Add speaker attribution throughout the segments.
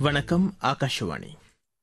Speaker 1: வணக்கம் ஆகாஷவாணி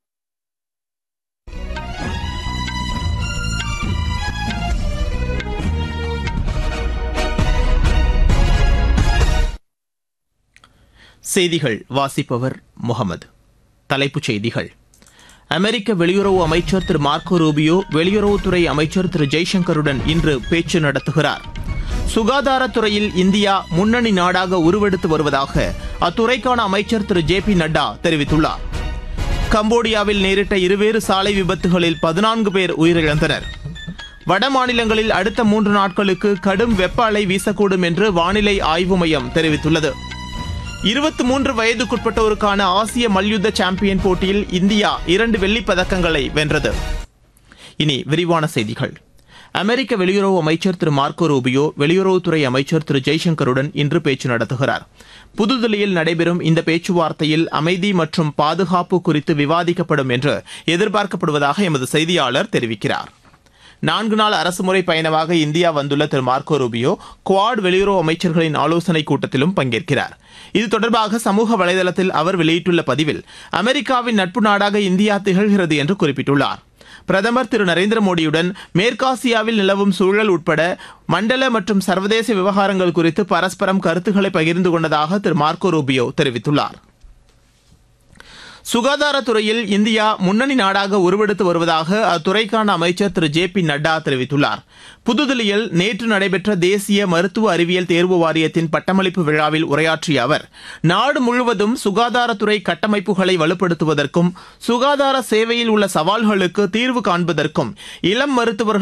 Speaker 1: செய்திகள் வாசிப்பவர் முகமது தலைப்புச் செய்திகள் அமெரிக்க வெளியுறவு அமைச்சர் திரு மார்க்கோ ரூபியோ வெளியுறவுத்துறை அமைச்சர் திரு ஜெய்சங்கருடன் இன்று பேச்சு நடத்துகிறார் சுகாதாரத்துறையில் இந்தியா முன்னணி நாடாக உருவெடுத்து வருவதாக அத்துறைக்கான அமைச்சர் திரு ஜே பி நட்டா தெரிவித்துள்ளார் கம்போடியாவில் நேரிட்ட இருவேறு சாலை விபத்துகளில் பதினான்கு பேர் உயிரிழந்தனர் வட மாநிலங்களில் அடுத்த மூன்று நாட்களுக்கு கடும் வெப்ப அலை வீசக்கூடும் என்று வானிலை ஆய்வு மையம் தெரிவித்துள்ளது இருபத்தி மூன்று வயதுக்குட்பட்டோருக்கான ஆசிய மல்யுத்த சாம்பியன் போட்டியில் இந்தியா இரண்டு வெள்ளிப் பதக்கங்களை வென்றது இனி விரிவான செய்திகள் அமெரிக்க வெளியுறவு அமைச்சர் திரு மார்க்கோ ரூபியோ வெளியுறவுத்துறை அமைச்சர் திரு ஜெய்சங்கருடன் இன்று பேச்சு நடத்துகிறார் புதுதில்லியில் நடைபெறும் இந்த பேச்சுவார்த்தையில் அமைதி மற்றும் பாதுகாப்பு குறித்து விவாதிக்கப்படும் என்று எதிர்பார்க்கப்படுவதாக எமது செய்தியாளர் தெரிவிக்கிறார் நான்கு நாள் அரசுமுறை பயணமாக இந்தியா வந்துள்ள திரு மார்க்கோ ரூபியோ குவாட் வெளியுறவு அமைச்சர்களின் ஆலோசனைக் கூட்டத்திலும் பங்கேற்கிறார் இது தொடர்பாக சமூக வலைதளத்தில் அவர் வெளியிட்டுள்ள பதிவில் அமெரிக்காவின் நட்பு நாடாக இந்தியா திகழ்கிறது என்று குறிப்பிட்டுள்ளார் பிரதமர் திரு நரேந்திர மோடியுடன் மேற்காசியாவில் நிலவும் சூழல் உட்பட மண்டல மற்றும் சர்வதேச விவகாரங்கள் குறித்து பரஸ்பரம் கருத்துக்களை பகிர்ந்து கொண்டதாக திரு மார்க்கோ ரூபியோ தெரிவித்துள்ளார் சுகாதாரத்துறையில் இந்தியா முன்னணி நாடாக உருவெடுத்து வருவதாக அத்துறைக்கான அமைச்சர் திரு ஜே பி நட்டா தெரிவித்துள்ளார் புதுதில்லியில் நேற்று நடைபெற்ற தேசிய மருத்துவ அறிவியல் தேர்வு வாரியத்தின் பட்டமளிப்பு விழாவில் உரையாற்றிய அவர் நாடு முழுவதும் சுகாதாரத்துறை கட்டமைப்புகளை வலுப்படுத்துவதற்கும் சுகாதார சேவையில் உள்ள சவால்களுக்கு தீர்வு காண்பதற்கும் இளம் மருத்துவர்கள்